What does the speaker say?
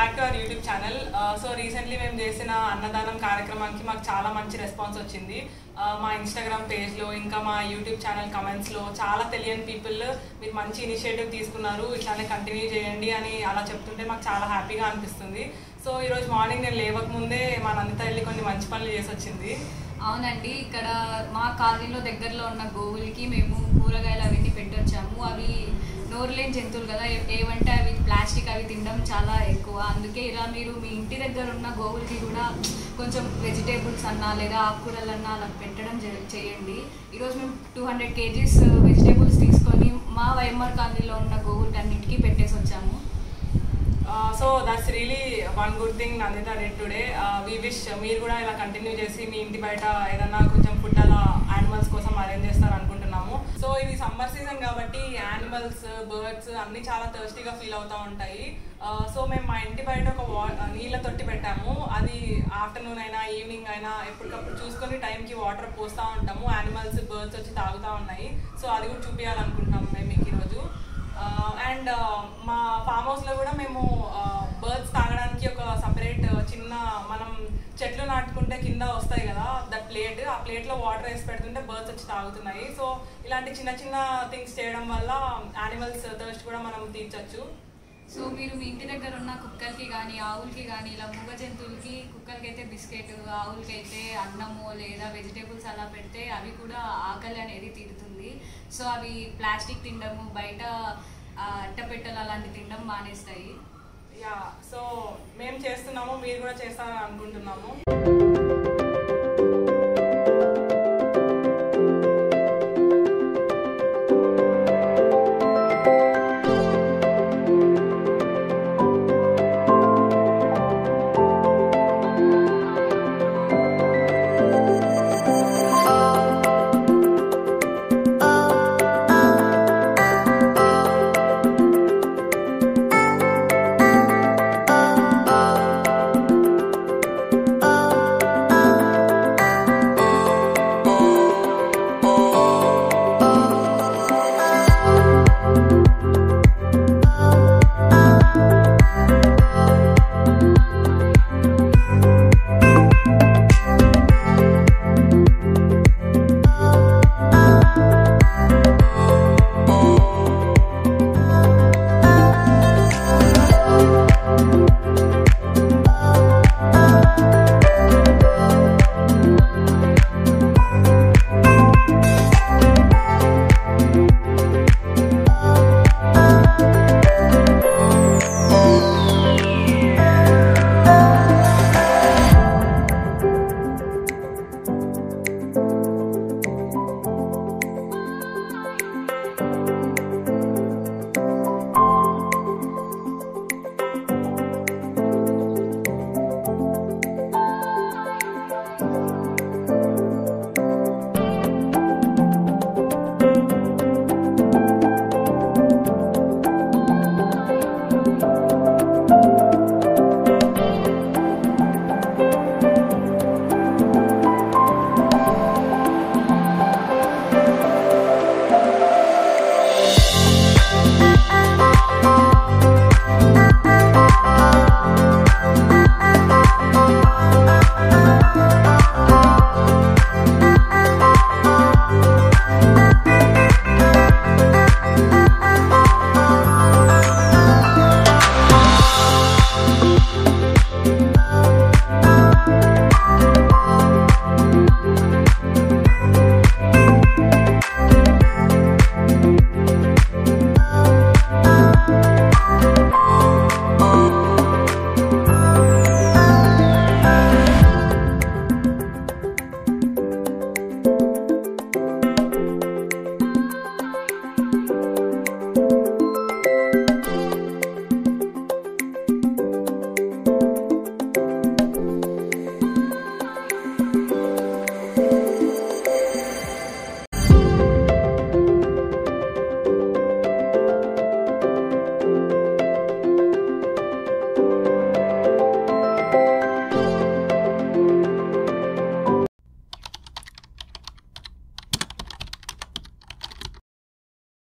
back to our YouTube channel so recently మేము చేసిన అన్నదానం కార్యక్రమానికి మాకు చాలా మంచి రెస్పాన్స్ వచ్చింది Uh, మా ఇన్స్టాగ్రామ్ పేజ్లో ఇంకా మా యూట్యూబ్ ఛానల్ కమెంట్స్లో చాలా తెలియని పీపుల్ మీరు మంచి ఇనిషియేటివ్ తీసుకున్నారు ఇట్లానే కంటిన్యూ చేయండి అని అలా చెప్తుంటే మాకు చాలా హ్యాపీగా అనిపిస్తుంది సో ఈరోజు మార్నింగ్ నేను లేవక ముందే మా నందిత వెళ్ళి కొన్ని మంచి పనులు చేసి వచ్చింది అవునండి ఇక్కడ మా కాలనీలో దగ్గరలో ఉన్న గోవులకి మేము కూరగాయలు అవన్నీ పెట్టొచ్చాము అవి నోరులేని జంతువులు కదా ఏ- ఏవంటే అవి ప్లాస్టిక్ అవి తినడం చాలా ఎక్కువ అందుకే ఇలా మీరు మీ ఇంటి దగ్గర ఉన్న గోవులకి కూడా కొంచెం వెజిటేబుల్స్ అన్నా లేదా ఆకుకూరలన్నా అలా పెట్టడం జ- చేయండి ఈరోజు మేము టూ హండ్రెడ్ కేజీస్ వెజిటేబుల్స్ తీసుకొని మా వైఎంఆర్ కాలనీలో ఉన్న గోవులకి అన్నిటికీ పెట్టేసి వచ్చాము so that's really one good thing నందిత డెడ్ టుడే వి విష్ మీరు కూడా ఇలా కంటిన్యూ చేసి మీ ఇంటి బయట ఏదైనా కొంచెం ఫుడ్ అలా యానిమల్స్ కోసం అరేంజ్ చేస్తారు అనుకుంటున్నాము సో ఇది సమ్మర్ సీజన్ కాబట్టి యానిమల్స్ బర్డ్స్ అన్ని చాలా థర్స్టీగా ఫీల్ అవుతూ ఉంటాయి సో మేము మా ఇంటి బయట ఒక వా నీళ్ళ తొట్టి పెట్టాము అది ఆఫ్టర్నూన్ అయినా ఈవినింగ్ అయినా ఎప్పటికప్పుడు చూసుకొని టైంకి వాటర్ పోస్తూ ఉంటాము యానిమల్స్ బర్డ్స్ వచ్చి తాగుతూ ఉన్నాయి సో అది కూడా చూపించాలనుకుంటున్నాము మేము మీకు ఈరోజు అండ్ మా ఫామ్ హౌస్లో కూడా మేము బర్డ్స్ తాగడానికి ఒక సపరేట్ చిన్న మనం చెట్లు నాటుకుంటే కింద వస్తాయి కదా దట్ ప్లేట్ ఆ ప్లేట్లో వాటర్ వేసి పెడుతుంటే బర్డ్స్ వచ్చి తాగుతున్నాయి సో ఇలాంటి చిన్న చిన్న థింగ్స్ చేయడం వల్ల యానిమల్స్ థర్స్ట్ కూడా మనం తీర్చొచ్చు సో మీరు మీ ఇంటి దగ్గర ఉన్న కుక్కలకి కానీ ఆవులకి కానీ ఇలా మూగ జంతువులకి కుక్కలకి అయితే బిస్కెట్ ఆవులకి అయితే అన్నము లేదా వెజిటేబుల్స్ అలా పెడితే అవి కూడా ఆకలి అనేది తీరుతుంది సో అవి ప్లాస్టిక్ తినడము బయట ఆ, అట్టపెట్టెలు అలాంటి తినడం మానేస్తాయి యా సో మేము చేస్తున్నాము మీరు కూడా చేస్తారని అనుకుంటున్నాము